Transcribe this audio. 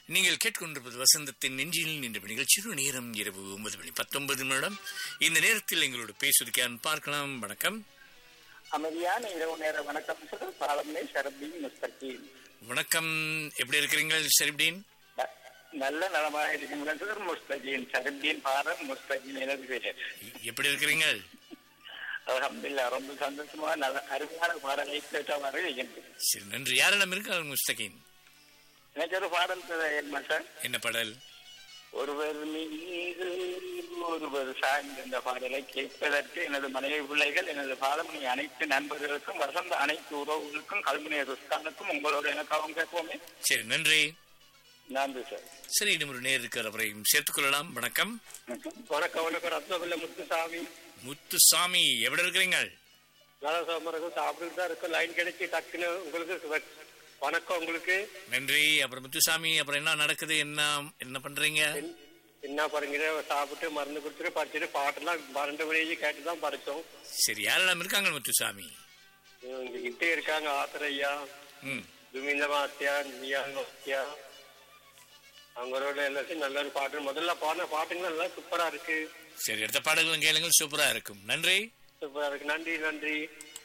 நீங்கள் கேட்கொண்டிருப்பது வசந்தத்தின் நெஞ்சில் நின்ற நிகழ்ச்சியில் நேரம் இரவு ஒன்பது மணி பத்தொன்பது நிமிடம் இந்த நேரத்தில் எங்களோட பேசுவதற்கு பார்க்கலாம் வணக்கம் அமைதியான இரவு நேர வணக்கம் சார் பாலமே ஷரபீன் முஸ்தகீம் வணக்கம் எப்படி இருக்கிறீங்க ஷெரிப்டீன் ந- நல்ல நலமாக இருக்கிறீர்கள் சார் முஸ்தகீன் ஷரபீன் பாரம் முஸ்தகீன் எனது பேர் எப்படி இருக்கிறீங்க அலமதுல்லா ரொம்ப சந்தோஷமா நல்ல அருமையான பாடலை கேட்டவாறு இருக்கின்றது சரி நன்றி யாரெல்லாம் இருக்காங்க முஸ்தகின் எனக்கு ஒரு பாடல் சார் என்ன சார் என்ன பாடல் ஒருவர் மீது ஒருவர் சார்ந்த இந்த பாடலை கேட்பதற்கு எனது மனைவி பிள்ளைகள் எனது பாதமணி அனைத்து நண்பர்களுக்கும் வசந்த அனைத்து உறவுகளுக்கும் கல்முனை ருஸ்தானுக்கும் உங்களோட எனக்காகவும் கேட்போமே சரி நன்றி நன்றி சார் சரி இன்னும் ஒரு நேர் இருக்கிற அவரையும் சேர்த்துக் கொள்ளலாம் வணக்கம் வணக்கம் வணக்கம் ரத்னபில்ல முத்துசாமி முத்துசாமி எப்படி இருக்கிறீங்க நல்ல சோமரகம் சாப்பிட்டுட்டு தான் இருக்கும் லைன் கிடைச்சி டக்குன்னு உங்களுக்கு வ- வணக்கம் உங்களுக்கு நன்றி அப்புறம் முத்துசாமி அப்புறம் என்ன நடக்குது என்ன என்ன பண்றீங்க என்- என்ன பாருங்க சாப்பிட்டு மருந்து கொடுத்துட்டு படிச்சுட்டு பாட்டெல்லாம் பன்னெண்டு மணிக்கு கேட்டு தான் படிச்சோம் சரி யாரெல்லாம் இருக்காங்க முத்துசாமி இங்க கிட்டே இருக்காங்க ஆத்திரையா ம் துமிந்தமாத்தியா நியாங்கத்தியா அவங்களோட எல்லாத்தையும் நல்ல ஒரு பாட்டு முதல்ல பாடின பாட்டுங்க எல்லாம் சூப்பரா இருக்கு சரி அடுத்த பாடல்களும் கேளுங்கள் சூப்பரா இருக்கும் நன்றி சூப்பரா இருக்கு நன்றி நன்றி